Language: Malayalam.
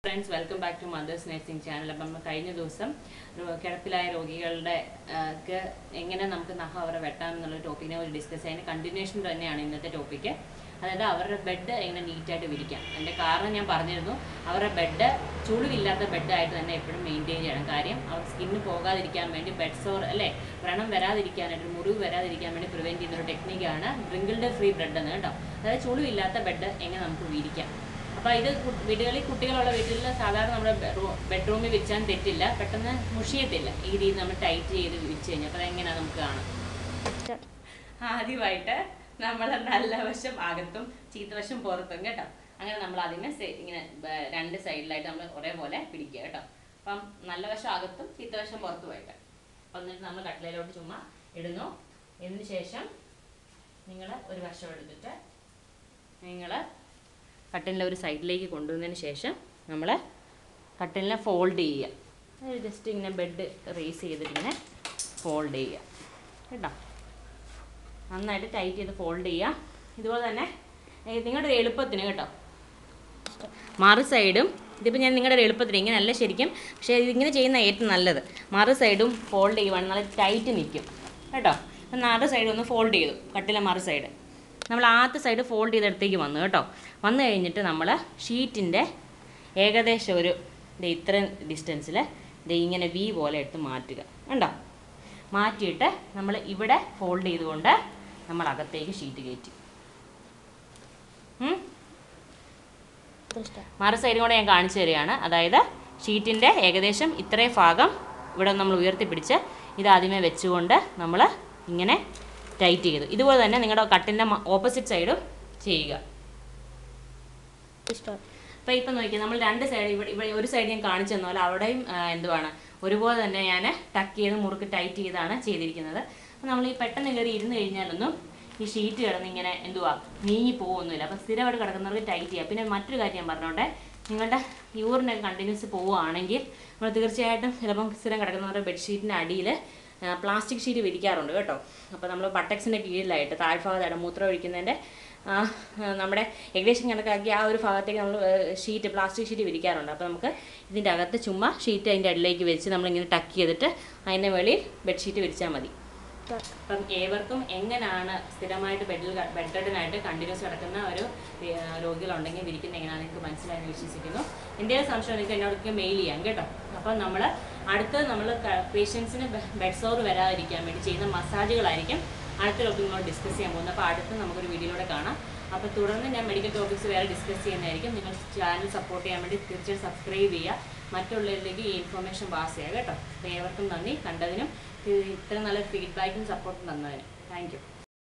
Friends welcome back to mother's nursing channel അപ്പം നമ്മൾ കഴിഞ്ഞ ദിവസം രോ- കിടപ്പിലായ രോഗികളുടെ ആ, ക്ക് എങ്ങനെ നമുക്ക് നഖം അവരെ വെട്ടാം എന്നുള്ള ടോപ്പിക്കിനെ ഒരു ഡിസ്കസ് ചെയ്യുന്ന കണ്ടിന്യൂഷൻ തന്നെയാണ് ഇന്നത്തെ ടോപ്പിക്ക് അതായത് അവരുടെ ബെഡ് എങ്ങനെ നീറ്റായിട്ട് വിരിക്കാം അതിൻ്റെ കാരണം ഞാൻ പറഞ്ഞിരുന്നു അവരുടെ ബെഡ് ചുളിവില്ലാത്ത ബെഡായിട്ട് തന്നെ എപ്പോഴും മെയിൻറ്റെയിൻ ചെയ്യണം കാര്യം അവർ സ്കിന്ന് പോകാതിരിക്കാൻ വേണ്ടി ബെഡ് സോർ അല്ലേ വ്രണം വരാതിരിക്കാനായിട്ട് ഒരു മുറിവ് വരാതിരിക്കാൻ വേണ്ടി പ്രിവെൻറ്റ് ചെയ്യുന്ന ഒരു ടെക്നിക്കാണ് ബ്രിങ്കിൾഡ് ഫ്രീ ബ്രെഡ് എന്ന് കേട്ടോ അതായത് ചുളിവില്ലാത്ത ബെഡ് എങ്ങനെ നമുക്ക് വിരിക്കാം അപ്പോൾ ഇത് കു- വീടുകളിൽ കുട്ടികളുള്ള വീട്ടിൽ സാധാരണ നമ്മുടെ ബെഡ്റൂമിൽ വിരിച്ചാൽ തെറ്റില്ല പെട്ടെന്ന് മുഷിയത്തില്ല ഈ രീതി നമ്മൾ ടൈറ്റ് ചെയ്ത് വിരിച്ചു കഴിഞ്ഞാൽ അപ്പോൾ അതെങ്ങനെയാണ് നമുക്ക് കാണാം ആദ്യമായിട്ട് നമ്മൾ നല്ല വശം അകത്തും ചീത്തവശം പുറത്തും കേട്ടോ അങ്ങനെ നമ്മൾ അതിനെ സെ- ഇങ്ങനെ ബ- രണ്ട് സൈഡിലായിട്ട് നമ്മൾ ഒരേപോലെ പിടിക്കുക കേട്ടോ അപ്പം നല്ല വശം അകത്തും ചീത്തവശം പുറത്തുമായിട്ട് അപ്പം എന്നിട്ട് നമ്മൾ കട്ടിലയിലോട്ട് ചുമ്മാ ഇടുന്നു ഇതിന് ശേഷം നിങ്ങൾ ഒരു വശം എടുത്തിട്ട് നിങ്ങൾ കട്ടിലിൻ്റെ ഒരു സൈഡിലേക്ക് കൊണ്ടുവന്നതിന് ശേഷം നമ്മൾ കട്ടിലിനെ ഫോൾഡ് ചെയ്യുക ജസ്റ്റ് ഇങ്ങനെ ബെഡ് റേസ് ചെയ്തിട്ട് ഇങ്ങനെ ഫോൾഡ് ചെയ്യുക കേട്ടോ നന്നായിട്ട് ടൈറ്റ് ചെയ്ത് ഫോൾഡ് ചെയ്യുക ഇതുപോലെ തന്നെ ഏ, നിങ്ങളുടെ ഒരു എളുപ്പത്തിന് കേട്ടോ മറു സൈഡും ഇതിപ്പോൾ ഞാൻ നിങ്ങളുടെ ഒരു എളുപ്പത്തിന് ഇങ്ങനെയല്ല ശരിക്കും പക്ഷേ ഇതിങ്ങനെ ചെയ്യുന്ന ഏറ്റവും നല്ലത് മറു സൈഡും ഫോൾഡ് ചെയ്യുവാണെങ്കിൽ നല്ല ടൈറ്റ് നിൽക്കും കേട്ടോ അപ്പം മറു സൈഡ് ഒന്ന് ഫോൾഡ് ചെയ്തു കട്ടിലെ മറു സൈഡ് നമ്മൾ ആദ്യത്തെ സൈഡ് ഫോൾഡ് ചെയ്തെടുത്തേക്ക് വന്നു കേട്ടോ വന്നു കഴിഞ്ഞിട്ട് നമ്മൾ ഷീറ്റിൻ്റെ ഏകദേശം ഒരു ദേ ഇത്രയും ഡിസ്റ്റൻസിൽ ദേ ഇങ്ങനെ വി പോലെ എടുത്ത് മാറ്റുക കണ്ടോ മാറ്റിയിട്ട് നമ്മൾ ഇവിടെ ഫോൾഡ് ചെയ്തുകൊണ്ട് നമ്മൾ അകത്തേക്ക് ഷീറ്റ് കയറ്റി ഉം? മറു സൈഡും കൂടെ ഞാൻ കാണിച്ചു തരികയാണ് അതായത് ഷീറ്റിൻ്റെ ഏകദേശം ഇത്രയും ഭാഗം ഇവിടെ നമ്മൾ ഉയർത്തിപ്പിടിച്ച് ഇത് ആദ്യമേ വെച്ചുകൊണ്ട് നമ്മൾ ഇങ്ങനെ ടൈറ്റ് ചെയ്തു ഇതുപോലെ തന്നെ നിങ്ങളുടെ കട്ടിൻ്റെ ഓപ്പോസിറ്റ് സൈഡും ചെയ്യുക അപ്പോൾ ഇപ്പം നോക്കി നമ്മൾ രണ്ട് സൈഡ് ഇവിടെ ഇവിടെ ഒരു സൈഡ് ഞാൻ കാണിച്ചു തന്ന പോലെ അവിടെയും ആ, എന്തുവാണ് ഒരുപോലെ തന്നെ ഞാൻ ടക്ക് ചെയ്ത് മുറുക്ക് ടൈറ്റ് ചെയ്താണ് ചെയ്തിരിക്കുന്നത് അപ്പോൾ നമ്മൾ ഈ പെട്ടെന്ന് കയറി ഇരുന്ന് കഴിഞ്ഞാലൊന്നും ഈ ഷീറ്റ് കിടന്ന് ഇങ്ങനെ എന്തുവാ നീങ്ങി പോകുന്നില്ല അപ്പോൾ സ്ഥിരമായിട്ട് കിടക്കുന്നവർക്ക് ടൈറ്റ് ചെയ്യുക പിന്നെ മറ്റൊരു കാര്യം ഞാൻ പറഞ്ഞോട്ടെ നിങ്ങളുടെ യൂറിനൊക്കെ കണ്ടിന്യൂസ് പോവുകയാണെങ്കിൽ നമ്മൾ തീർച്ചയായിട്ടും ചിലപ്പം സ്ഥിരം കിടക്കുന്നവരുടെ ബെഡ്ഷീറ്റിൻ്റെ അടിയിൽ പ്ലാസ്റ്റിക് ഷീറ്റ് വിരിക്കാറുണ്ട് കേട്ടോ അപ്പോൾ നമ്മൾ ബട്ടക്സിൻ്റെ കീഴിലായിട്ട് താഴ്ഭാഗത്തായിട്ട് മൂത്രം ഒഴിക്കുന്നതിൻ്റെ ആ, ആ, നമ്മുടെ ഏകദേശം കണക്കാക്കി ആ ഒരു ഭാഗത്തേക്ക് നമ്മൾ ഷീറ്റ് പ്ലാസ്റ്റിക് ഷീറ്റ് വിരിക്കാറുണ്ട് അപ്പോൾ നമുക്ക് ഇതിൻ്റെ അകത്ത് ചുമ്മാ ഷീറ്റ് അതിൻ്റെ അടിയിലേക്ക് വെച്ച് നമ്മളിങ്ങനെ ടക്ക് ചെയ്തിട്ട് അതിൻ്റെ വെളിയിൽ ബെഡ്ഷീറ്റ് വിരിച്ചാൽ മതി അപ്പം ഏവർക്കും എങ്ങനെയാണ് സ്ഥിരമായിട്ട് ബെഡിൽ ബെഡഡിനായിട്ട് കണ്ടിന്യൂസ് കിടക്കുന്ന ഒരു ഏ, രോഗികളുണ്ടെങ്കിൽ വിരിക്കുന്ന എങ്ങനെയാണെന്ന് നിങ്ങൾക്ക് മനസ്സിലായെന്ന് വിശ്വസിക്കുന്നു എന്തെങ്കിലും സംശയം നിങ്ങൾക്ക് എന്നോടൊക്കെ മെയിൽ ചെയ്യാം കേട്ടോ അപ്പം നമ്മൾ അടുത്ത് നമ്മൾ പേഷ്യൻസിന് ബെഡ് സോർ വരാതിരിക്കാൻ വേണ്ടി ചെയ്യുന്ന മസാജുകളായിരിക്കും അടുത്ത ടോപ്പിക് നമ്മൾ ഡിസ്കസ് ചെയ്യാൻ പോകുന്നത് അപ്പോൾ അടുത്ത് നമുക്കൊരു വീഡിയോയിലൂടെ കാണാം അപ്പോൾ തുടർന്ന് ഞാൻ മെഡിക്കൽ ടോപ്പിക്സ് വേറെ ഡിസ്കസ് ചെയ്യുന്നതായിരിക്കും നിങ്ങൾ ചാനൽ സപ്പോർട്ട് ചെയ്യാൻ വേണ്ടി തീർച്ചയായും സബ്സ്ക്രൈബ് ചെയ്യുക മറ്റുള്ളവരിലേക്ക് ഈ ഇൻഫർമേഷൻ പാസ് ചെയ്യുക കേട്ടോ അപ്പോൾ ഏവർക്കും നന്ദി കണ്ടതിനും ഇത്ര നല്ല ഫീഡ്ബാക്കും സപ്പോർട്ടും തന്നതിനും താങ്ക് യു